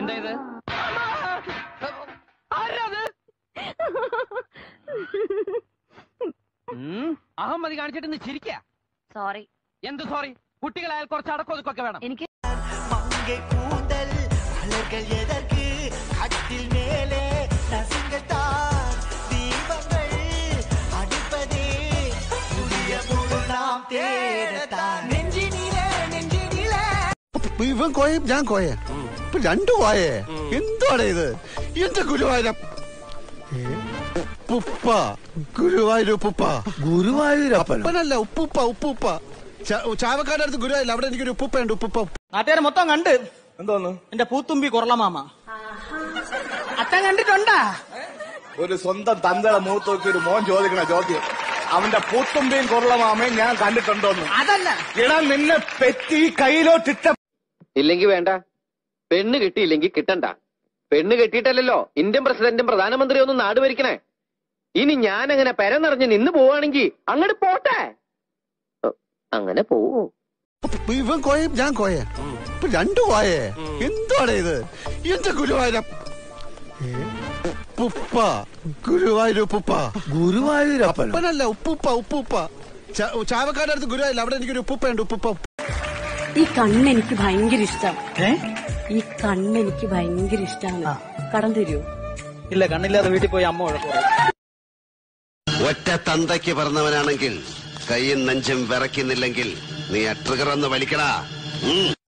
എന്താ ഇത് ആരാത് ഉം, അഹമ്മതി കാണിച്ചിട്ട് നീ ചിരിക്ക സോറി എന്ത് സോറി കുട്ടികളായാൽ കുറച്ച് അടക്കൊതുക്കൊക്കെ വേണം എനിക്ക് மங்கை கூந்தல் மலர்கள் எதற்கு கட்டில் மேலே நசுங்கத்தான் தீபங்கள் அடிப்பதே புதிய முழு நாம் தேடத்தான் நெஞ்சினிலே நெஞ்சினிலே ഇവൻ കോയും ഞാൻ കോയ ഇപ്പൊ രണ്ടു കോയേ എന്താണ് ഇത് എന്റെ ഗുരുവായൂര ഉപ്പുപ്പ ഗുരുവായൂരുപ്പുപ്പ ഗുരുവായൂരപ്പനല്ല ഉപ്പുപ്പ ഉപ്പുപ്പ ചാവക്കാരുടെ അടുത്ത് ഗുരുവായൂരില്ല അവിടെ എനിക്കൊരു ഉപ്പുപ്പയുണ്ട് ഉപ്പുപ്പ നാട്ടുകാരെ മൊത്തം കണ്ട് എന്തോന്ന് എന്റെ പൂത്തുമ്പി കുറളമാമ അച്ഛൻ കണ്ടിട്ടുണ്ടാ ഒരു സ്വന്തം തന്തയുടെ മുഖത്ത് നോക്കി ഒരു മോൻ ചോദിക്കണ ചോദ്യം അവന്റെ പൂത്തുമ്പിയും കൊറളമാമയും ഞാൻ കണ്ടിട്ടുണ്ടോന്ന് അതല്ല ഇടാ നിന്നെ പെറ്റി കയ്യിലോട്ടിട്ട ഇല്ലെങ്കിൽ വേണ്ട പെണ്ണ് കിട്ടിയില്ലെങ്കിൽ കിട്ടണ്ട പെണ്ണ് കെട്ടിയിട്ടല്ലല്ലോ ഇന്ത്യൻ പ്രസിഡന്റും പ്രധാനമന്ത്രിയും ഒന്നും നാട് ഭരിക്കണേ ഇനി ഞാൻ അങ്ങനെ പെര നിറഞ്ഞ് നിന്ന് പോവാണെങ്കിൽ അങ്ങോട്ട് പോട്ടെ ഓ, അങ്ങനെ പോവോ ഇവൻ കോയും ഞാൻ കോയ ഇപ്പൊ രണ്ടു കോയേ എന്താണ് ഇത് എന്റെ ഗുരുവായൂര ഉപ്പുപ്പ ഗുരുവായൂരുപ്പുപ്പ ഗുരുവായൂരപ്പനല്ല ഉപ്പുപ്പ ഉപ്പുപ്പ ചാവക്കാരുടെ അടുത്ത് ഗുരുവായൂരില്ല അവിടെ എനിക്കൊരു ഉപ്പുപ്പയുണ്ട് ഉപ്പുപ്പ ഈ കണ്ണ് എനിക്ക് ഭയങ്കര ഇഷ്ടമാണ് ഈ കണ്ണ് എനിക്ക് ഭയങ്കര ഇഷ്ടമാണ് കടം തരുമോ ഇല്ല കണ്ണില്ലാതെ വീട്ടിൽ പോയി അമ്മ ഉഴപ്പോ ഒറ്റ തന്തയ്ക്ക് പറഞ്ഞവനാണെങ്കിൽ കൈയും നെഞ്ചും വിറയ്ക്കുന്നില്ലെങ്കിൽ നീ ആ ട്രിഗർ ഒന്ന് വലിക്കടാ ഉം.